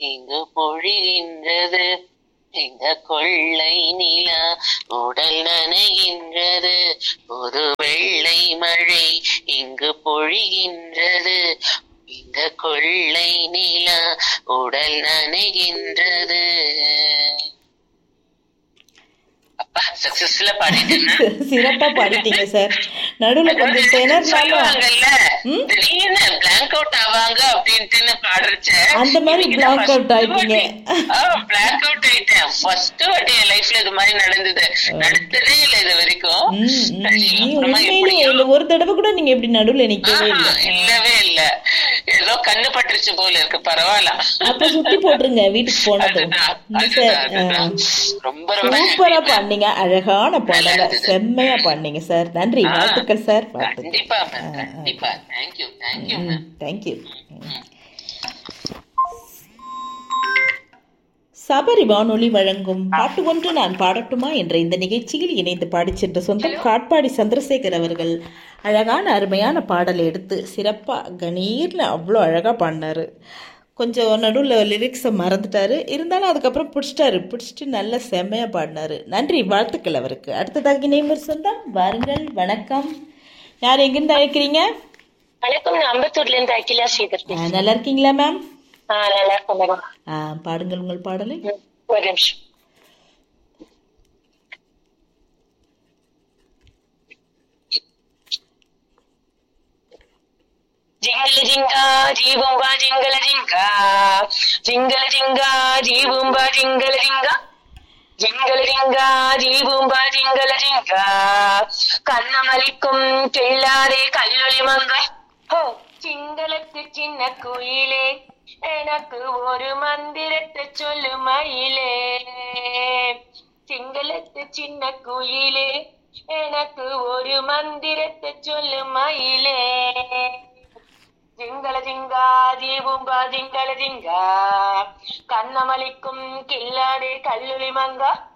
இங்கு பொழிகின்றது இந்த கொள்ளை நிலா உடல் நனைகின்றது ஒரு வெள்ளை மழை இங்கு பொழிகின்றது இந்த கொள்ளை நிலா உடல் நனைகின்றது அப்பா சக்சஸ்ஃபுல்லா பாடிட்டேன்னா சிறப்பா பாடிட்டீங்க சார் நடுவுல கொஞ்சம் திணறினாலும் சொல்லுவாங்கல்ல ம்? திடீர்னு பிளாங்க் அவுட் ஆவாங்க அப்படின்ட்டு பாடுறச்ச அந்த மாதிரி blank out ஆயிட்டீங்க. பிளாங்க் அவுட் ஆயிட்டேன் ஃபர்ஸ்ட் வாட்டி என் லைஃப்ல இது மாதிரி நடந்தது நடந்ததே இல்ல இது வரைக்கும் ம், ம். சரி, நீங்க அப்புறமா உண்மையிலேயே எப்படியோ இல்ல ஒரு தடவை கூட நீங்க இப்படி நடுவுல நிக்கவே இல்ல ஆஹா, இல்லவே இல்ல ஏதோ கண்ணு பட்டுருச்சு போல இருக்கு பரவாயில்ல அப்ப சுத்தி போட்டுருங்க வீட்டுக்கு போனதும் அதுதான், இந்த அதுதான், சார் அதுதான். ரொம்ப ரொம்ப சூப்பரா happy. பண்ணீங்க அழகான பாடல செம்மையா பண்ணீங்க சார் நன்றி ஆ, வாழ்த்துக்கள் சார் வாழ்த்துக்கள் கண்டிப்பா மேம் கண்டிப்பா thank you thank you ma'am thank you Sabari வானொலி வழங்கும் பாட்டு ஒன்று நான் பாடட்டுமா என்ற இந்த நிகழ்ச்சியில் இணைந்து பாடிச் சென்ற சொந்தம் காட்பாடி சந்திரசேகர் அவர்கள் அழகான அருமையான பாடலை எடுத்து சிறப்பாக கணீர்னு அவ்வளோ அழகாக பாடினாரு கொஞ்சம் நடுவில் லிரிக்ஸை மறந்துட்டாரு இருந்தாலும் அதுக்கப்புறம் பிடிச்சிட்டாரு பிடிச்சிட்டு நல்ல செம்மையாக பாடினாரு நன்றி வாழ்த்துக்கள் அவருக்கு அடுத்ததாக இணையவர் சொந்தம் வாருங்கள் வணக்கம் யார் எங்கிருந்து அழைக்கிறீங்க வணக்கம் நான் அம்பத்தூர்ல இருந்து அகிலா ஸ்ரீதர் ஆ, நல்லா இருக்கீங்களா மேம் ஆ நல்லா இருக்கேன் மேடம் ஆ, பாடுங்கள் உங்கள் பாடலை ம், ஒரு நிமிஷம் జింగల జింగా జీవుంబా జింగల జింగా జింగల జింగా జీవుంబా జింగల జింగా జింగల జింగా జీవుంబா జింగల జింగా கண்ணமளிக்கும் கிள்ளாதே கல்லொளி மங்கை ஹோ சிங்களத்து சின்ன குயிலே எனக்கு ஒரு மந்திரத்தை சொல்லு மயிலே சிங்களத்து சின்ன குயிலே எனக்கு ஒரு மந்திரத்தை சொல்லு மயிலே ஜிங்கள ஜிங்கா ஜீபும்பா ஜிங்கள ஜிங்கா கண்ணமளிக்கும் கில்லாடே கல்லுளி மங்கா